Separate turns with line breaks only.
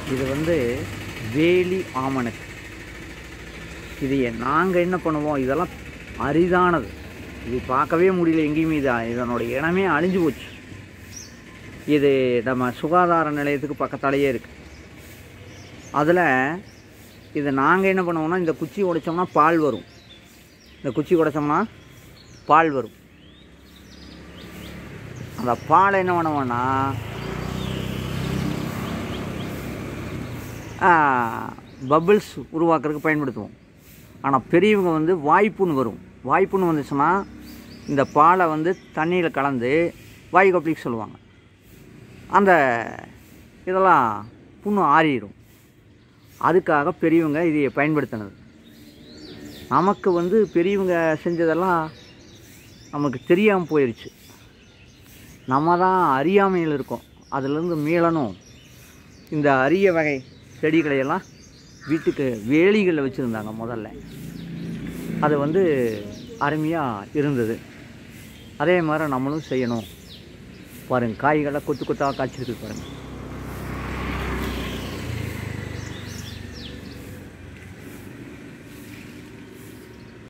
இது வந்து வேலி ஆமணக்கு இது நாங்கள் என்ன பண்ணுவோம் இதெல்லாம் அரிதானது இது பார்க்கவே முடியல எங்கேயுமே இது இதனோட இனமே அழிஞ்சு போச்சு இது நம்ம சுகாதார நிலையத்துக்கு பக்கத்தாலேயே இருக்குது அதில் இது நாங்கள் என்ன பண்ணுவோம்னா இந்த குச்சி உடைச்சோம்னா பால் வரும் இந்த குச்சி உடைச்சோம்னா பால் வரும் அந்த பாலை என்ன பண்ணுவோன்னா பபிள்ஸ் உருவாக்குறதுக்கு பயன்படுத்துவோம் ஆனால் பெரியவங்க வந்து வாய்ப்புண் வரும் வாய்ப்புண் வந்துச்சுன்னா இந்த பாலை வந்து தண்ணியில் கலந்து வாய் கொப்பளிக்க சொல்லுவாங்க அந்த இதெல்லாம் புண்ணு ஆறிடும் அதுக்காக பெரியவங்க இதை பயன்படுத்தினது நமக்கு வந்து பெரியவங்க செஞ்சதெல்லாம் நமக்கு தெரியாமல் போயிடுச்சு நம்ம தான் அறியாமையில் இருக்கோம் அதிலிருந்து மீளணும் இந்த அரிய வகை செடிகளை எல்லாம் வீட்டுக்கு வேலிகளில் வச்சுருந்தாங்க முதல்ல அது வந்து அருமையாக இருந்தது அதே மாதிரி நம்மளும் செய்யணும் பாருங்கள் காய்களை கொத்து கொத்தாக காய்ச்சிருக்கு பாருங்கள்